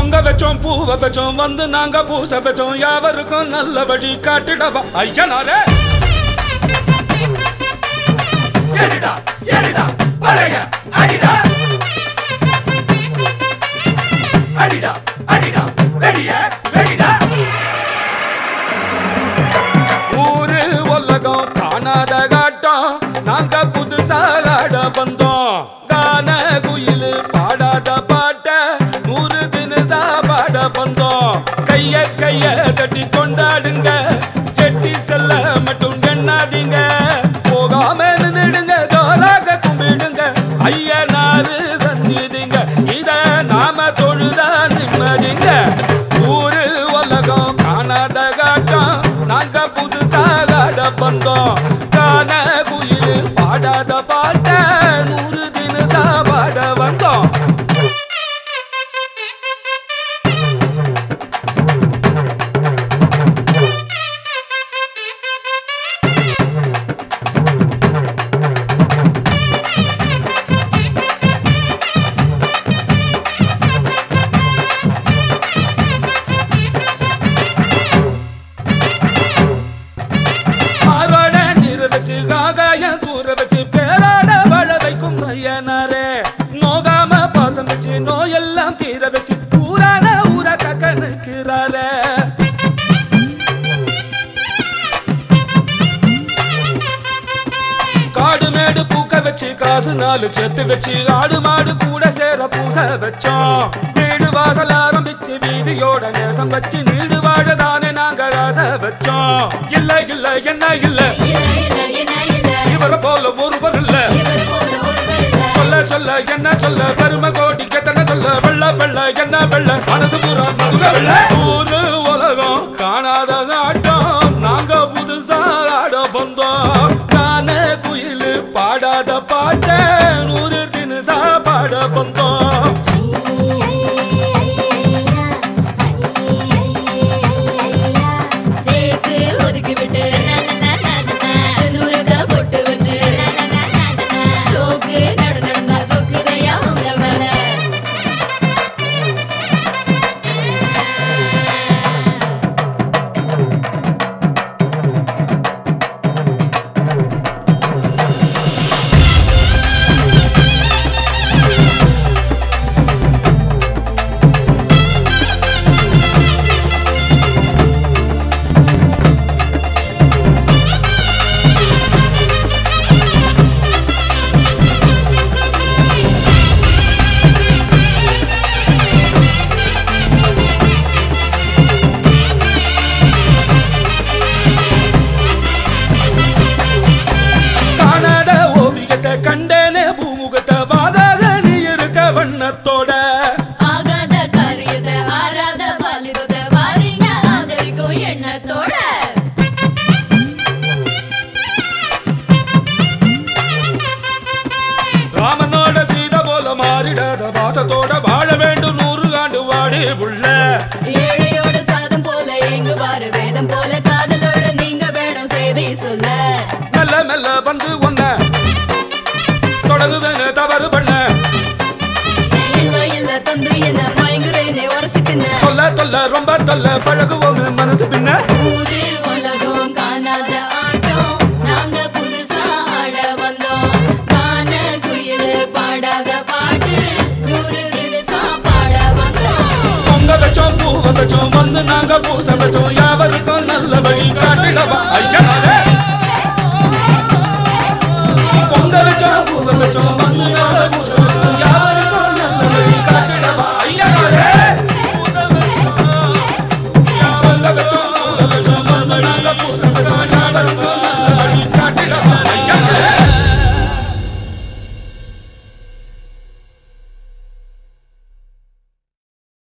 பொங்க வச்சோம் பூவ வச்சோம் வந்து நாங்க பூச வச்சோம் யாவருக்கும் நல்ல வழி காட்டிடவா ஐயனாரே ஏறிடா ஏறிடா பறைய அடிடா அடிடா அடிடா வெடிய வெடிடா ஊரு உலகம் காணாத காட்டம் நாங்க புதுசா ஆட வந்தோம் கான குயில் பாடாத பாட்ட நூறு தினசா பாட வந்தோம் கைய கைய தட்டி கொண்டாடுங்க எட்டி செல்ல மட்டும் எண்ணாதீங்க போகாம நின்னுடுங்க ஜோராக கும்பிடுங்க ஐயனாரு சந்நிதிங்க இத நாம தொழுதா நிம்மதிங்க ஊரு உலகம் காணாத காட்டம் நாங்க புதுசாக ஆட வந்தோம் காண குயில் பாடாத பாட்ட நூறு தினசா பாட வந்தோம் ஆரோட நீர வச்சு ஆகாயம் கூற வச்சு பேராட வாழ வைக்கும் ஐயனாரே நோகாம பாசம் வச்சு நோயெல்லாம் தீர வச்சு ஊரான ஊரா கக்க நிற்கிறாரே காடு மேடு பூக்க வச்சு காசு நாலு சேர்த்து வச்சு ஆடு மாடு கூட சேர பூச வச்சோம் வீடு வாசல் ஆரம்பிச்சு வீதியோட நேசம் வச்சு நீடு வாழ தானே நாங்க ஆசை வச்சோம் இல்ல இல்ல என்ன இல்ல இவரை போல ஒருவர் இல்ல சொல்ல சொல்ல என்ன சொல்ல பெருமை கோடி எத்தனை சொல்ல வெள்ள வெள்ள என்ன வெள்ள மனசு பூரா மதுர வெள்ள ஊரு உலகம் காணாத ஆட்டம் நாங்க புதுசா ஆட வந்தோம் கான குயில் பாடாத பாட்ட நூறு தினசா பாட வந்தோம் சேர்த்து ஒதுக்கி விட்டு சிந்தூரத்தை பொட்டு வச்சு சோக்கு நடு நடந்தா சொக்குதையா உங்க மேல காணாத ஓவியத்தை கண்டேனே பூமுகத்தை வாதாக நீ இருக்க வண்ணத்தோட ஆகாத காரியத்தை ஆறாத பாலிபத்தை வாரீங்க ஆதரிக்கும் எண்ணத்தோட ராமனோட சீதை போல மாறிடாத பாசத்தோட வாழ வேண்டும் நூறு ஆண்டு வாடி உள்ள ஏழையோட சாதம் போல எங்கு வாரு வேதம் போல காதலோட நீங்க வேணும் செய்தி சொல்ல மெல்ல மெல்ல வந்து ஒன்ன தொடங்குவேன்னு தவறு பண்ண இல்ல இல்ல தந்து என்ன மயங்குறேனே உரசி தின்ன தொல்ல தொல்ல ரொம்ப தொல்ல பழகுவோம் மனசு பின்ன ஊரு உலகம் காணாத ஆட்டம் நாங்க புதுசா ஆட வந்தோம் காண குயில் பாடாத பாட்டு நூறு தினசா பாட வந்தோம் பொங்க வச்சோம் பூவ வச்சோம் வந்து நாங்க பூச வச்சோம் யாவருக்கும் நல்ல வழி காட்டிடவா ஐயனாரே பொங்க வச்சோம் பூவ வச்சோம் வந்து நாங்க பூச